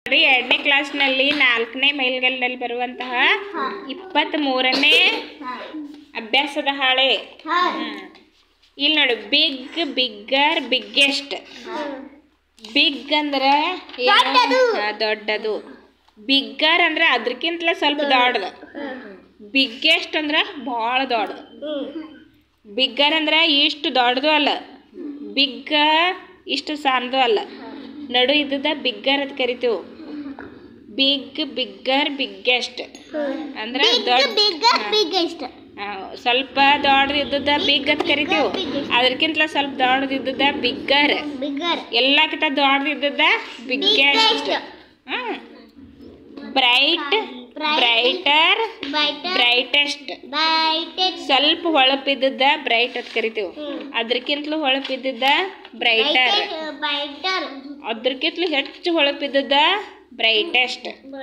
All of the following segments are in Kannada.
ನೋಡಿ ಎರಡನೇ ಕ್ಲಾಸ್ನಲ್ಲಿ ನಾಲ್ಕನೇ ಮೈಲ್ಗಲ್ನಲ್ಲಿ ಬರುವಂತಹ ಇಪ್ಪತ್ತ್ ಮೂರನೇ ಅಭ್ಯಾಸದ ಹಾಳೆ ಹ್ಮ್. ಇಲ್ಲಿ ನೋಡಿ ಬಿಗ್ ಬಿಗ್ಗರ್ ಬಿಗ್ಗೆಸ್ಟ್ ಬಿಗ್ ಅಂದ್ರೆ ಏನು? ಹಾ, ದೊಡ್ಡದು ಬಿಗ್ಗರ್ ಅಂದ್ರೆ ಅದ್ರಕ್ಕಿಂತಲೇ ಸ್ವಲ್ಪ ದೊಡ್ಡದು ಬಿಗ್ಗೆಸ್ಟ್ ಅಂದ್ರೆ ಭಾಳ ದೊಡ್ಡದು ಬಿಗ್ಗರ್ ಅಂದ್ರೆ ಇಷ್ಟು ದೊಡ್ಡದು ಅಲ್ಲ ಬಿಗ್ಗ ಇಷ್ಟು ಸಣ್ಣದು ಅಲ್ಲ ನಡು ಇದ್ದದ ಬಿಗ್ಗರ್ ಅಂತ ಕರಿತೀವಿ ಬಿಗ್ ಬಿಗ್ಗರ್ ಬಿಗ್ಗೆಸ್ಟ್ ಅಂದ್ರೆ ದೊಡ್ಡ ಹಾ. ಆ, ಸ್ವಲ್ಪ ದೊಡ್ಡದು ಇದ್ದದ ಬಿಗ್ ಅಂತ ಕರಿತೀವಿ ಅದಕ್ಕಿಂತಲ ಸ್ವಲ್ಪ ದೊಡ್ಡದು ಇದ್ದದ ಬಿಗ್ಗರ್ ಎಲ್ಲಕ್ಕಿಂತ ದೊಡ್ಡದು ಇದ್ದದ ಬಿಗ್ಗೆಸ್ಟ್ ಬ್ರೈಟ್ ಬ್ರೈಟರ್ ಬ್ರೈಟೆಸ್ಟ್ ಸ್ವಲ್ಪ ಹೊಳಪಿದ್ದದ ಬ್ರೈಟ್ ಅಂತ ಕರಿತೀವಿ ಅದ್ರಕ್ಕಿಂತಲೂ ಹೊಳಪಿದ್ದದ ಬ್ರೈಟರ್ ಅದ್ರಕ್ಕಿಂತಲೂ ಹೆಚ್ಚು ಹೊಳಪಿದ್ದದ brightest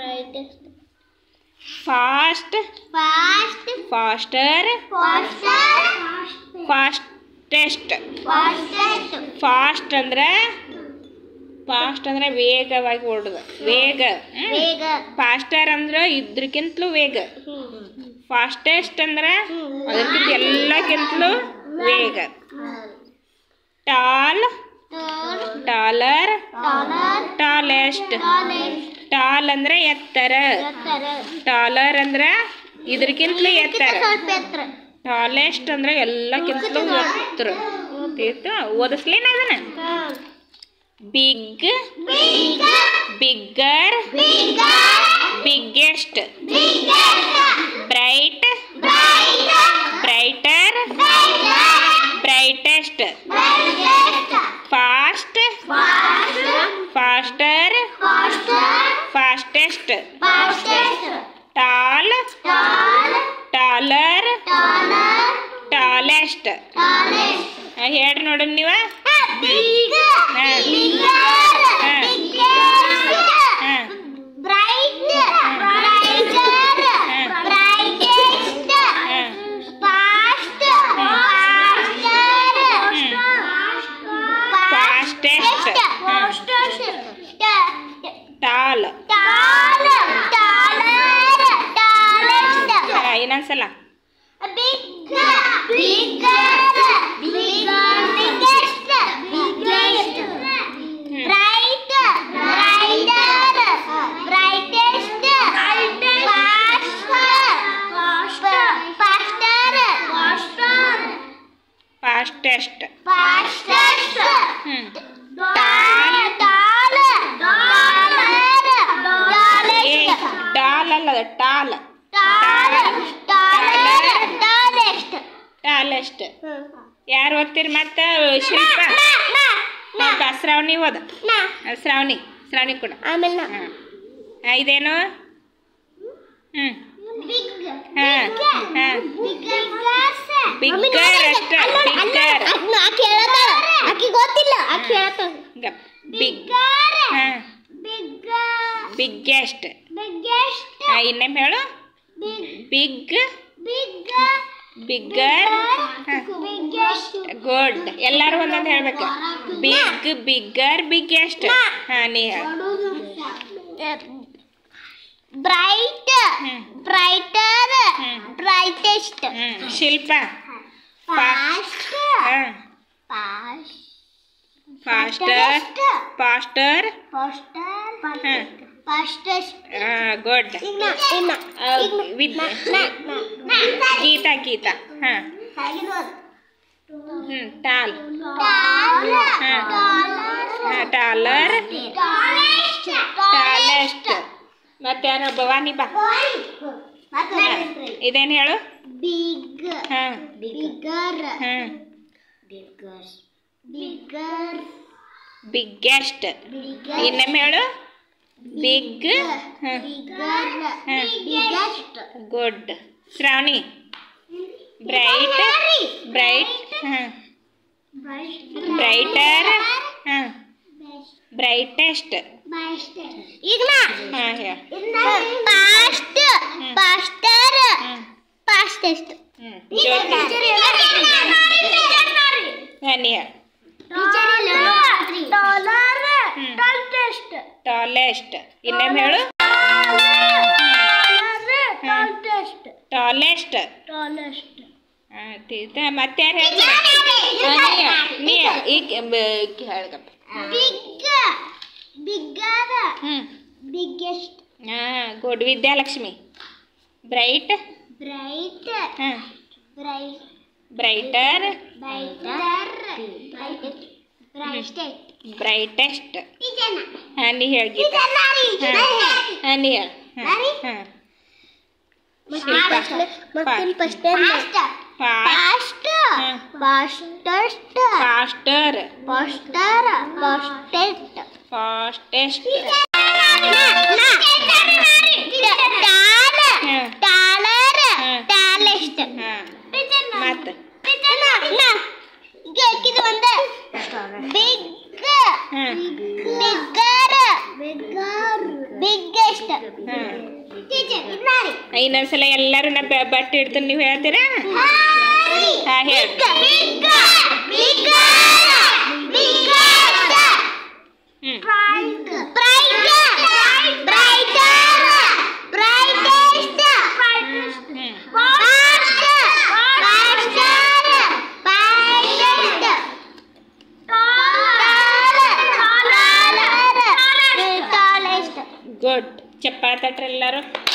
fast faster fastest fast ಅಂದ್ರೆ ಫಾಸ್ಟ್ ಅಂದ್ರೆ ವೇಗವಾಗಿ ಓಡುದು ವೇಗ ಫಾಸ್ಟರ್ ಅಂದ್ರೆ ಇದ್ರಕ್ಕಿಂತಲೂ ವೇಗ ಫಾಸ್ಟೆಸ್ಟ್ ಅಂದ್ರೆ ಅದಕ್ಕಿಂತ ಎಲ್ಲಕ್ಕಿಂತಲೂ ವೇಗ ಟಾಲ್ ಟಾಲರ್ ಟಾಲೆಸ್ಟ್ ಟಾಲ್ ಅಂದ್ರೆ ಎತ್ತರ ಟಾಲರ್ ಅಂದ್ರೆ ಇದ್ರಕ್ಕಿಂತಲೂ ಎತ್ತರ ಟಾಲೆಸ್ಟ್ ಅಂದ್ರೆ ಎಲ್ಲಕ್ಕಿಂತಲೂ ಎತ್ತರ ಗೊತ್ತಾಯ್ತಾ? ಓದಿಸ್ಲೇನ ಅದನ್ನ big bigger biggest bright brighter brightest fast faster fastest tall taller tallest ಹೇಳ್ರಿ ನೋಡ್ರಿ ನೀವ ಹಾಂ ಹಾಂ ಫಾಸ್ಟೆಸ್ಟ್ ಟಾಲ್ ಇನ್ನೊಂದ್ಸಲ ಫಾಸ್ಟೆಸ್ಟ್ ಹ್ಞೂ ಏ ಡಾಲ್ ಅಲ್ಲ ಅದು ಟಾಲ್ ಟಾಲೆಸ್ಟ್ ಯಾರು ಓದ್ತೀರಿ ಮತ್ತೆ ಶಿಲ್ಪ ನೋಡ್ಪ ಶ್ರಾವಣಿ ಓದ ಶ್ರಾವಣಿ ಶ್ರಾವಣಿ ಕೂಡ ಆಮೇಲೆ ಹಾಂ ಇದೇನು ಹ್ಞೂ ಹಾಂ ಹಾಂ ಬಿಗ್ಗರ್ ಅಷ್ಟ ಬಿಗ್ಗರ್ ಆಕಿ ಹೇಳತ್ತಾಳ ಆಕಿ ಗೊತ್ತಿಲ್ಲ ಆಕಿ ಹೇಳತ್ತಾಳ ಗಪ್ ಬಿಗ್ ಹಾಂ ಬಿಗ್ಗೆಸ್ಟ್ ಹಾಂ ಇನ್ನೊಮ್ಮೆ ಹೇಳು ಬಿಗ್ ಬಿಗ್ಗರ್ ಗುಡ್ ಎಲ್ಲರೂ ಒಂದೊಂದು ಹೇಳ್ಬೇಕು ಬಿಗ್ ಬಿಗ್ಗರ್ ಬಿಗ್ಗೆಸ್ಟ್ ಹಾಂ ನೀ ಹೇಳು bright hmm. Brighter hmm. Brightest ಹ್ಞೂ ಶಿಲ್ಪ ಫಾಸ್ಟ್ ಹಾಂ ಫಾಸ್ಟ್ ಫಾಸ್ಟರ್ ಫಾಸ್ಟರ್ ಫಾಸ್ಟರ್ ಹಾಂ ಫಾಸ್ಟೆಸ್ಟ್ ಗುಡ್ ಇನ್ನ ಇನ್ನ ವಿದ್ ಗೀತಾ ಗೀತಾ ಹಾಂ ಹ್ಞೂ ಟಾಲ್ ಹಾಂ ಹಾಂ ಟಾಲರ್ ಟಾಲೆಸ್ಟ್ ಮತ್ತೆ ಯಾರು ಭವಾನಿ ಬಾ ಇದೇನು ಹೇಳು ಬಿಗ್ ಹಾಂ ಬಿಗರ್ ಹಾಂ ಬಿಗರ್ ಬಿಗರ್ ಬಿಗ್ಗೆಸ್ಟ್ ಇನ್ನೊಮ್ಮೆ ಹೇಳು ಬಿಗ್ ಹಾಂ ಬಿಗರ್ ಹಾಂ biggest good Shravani bright bright ಹಾಂ ಬ್ರೈಟರ್ ಹಾಂ ಬ್ರೈಟೆಸ್ಟ್ ಈಗ ನಾ ಹಾಂ ಹೇಳ ಪಾಸ್ಟ್ ಪಾಸ್ಟರ್ ಹ್ಞೂ ಪಾಸ್ಟೆಸ್ಟ್ ಹ್ಞೂ ಜ್ಯೋತಿ ಹಾಂ ನೀ ಹೇಳು ಡಾಲರ್ ಹ್ಮ್. ಡಾಲ್ಟೆ ಟಾಲೆಸ್ಟ್ ಟಾಲೆಸ್ಟ್ ಇನ್ನೊಮ್ಮೆ ಹೇಳು ಟಾಲೆಸ್ಟ್ ಟಾಲೆಸ್ಟ್ ಟಾಲೆಸ್ಟ್ ಆಯ್ತು ಮತ್ತೆ ಯಾರು ಹೇಳ್ತಾರೆ ನೀ ಈಗ ಹೇಳ್ಕಪ್ಪ ಬಿಗ್ ಬಿಗ್ಗಾದ ಹ್ಞೂ ಬಿಗ್ಗೆಸ್ಟ್ ಹಾಂ ಗುಡ್ ವಿದ್ಯಾಲಕ್ಷ್ಮಿ ಬ್ರೈಟ್ ಬ್ರೈಟ್ ಹಾಂ bright brighter brighter brightest brightest ಇದನ್ನ ಹಾಂ ನೀ ಹೇಳ್ಗೀತ ಇದನ್ನ ಹಾಂ ನೀ ಹೇಳು ನಾರಿ? ಹಾಂ ಮಕ್ಕಳ fast fast fast hmm. Fastest faster faster fastest fastest tall hmm. Taller hmm. Tallest ಹಾಂ ಮತ್ತೆ ಇದು ಒಂದು ಬಿಗ್ ಹಾಂ ಬಿಗ್ಗರ್ ಬಿಗ್ಗೆಸ್ಟ್ ಹಾಂ ನಾರಿ ಇನ್ನೊಂದ್ಸಲ ಎಲ್ಲರೂ ನಾ ಬ- ಬಟ್ಟೆ ಇಡ್ತೀನಿ ನೀವು ಹೇಳ್ತೀರಾ ಹಾರಿ ಹಾಂ ಹೇಳಿ ಬಿಗ್ ಬಿಗ್ ಬಿಗ್ಗೆಸ್ಟ್ ಹ್ಞೂ ಬ್ರೈಟ್ ಬ್ರೈಟರ್ ಬ್ರೈಟೆಸ್ಟ್ ಹ್ಞೂ fast faster fastest taller tallest good ಚಪ್ಪಾಳೆ ತಟ್ರಿ ಎಲ್ಲರೂ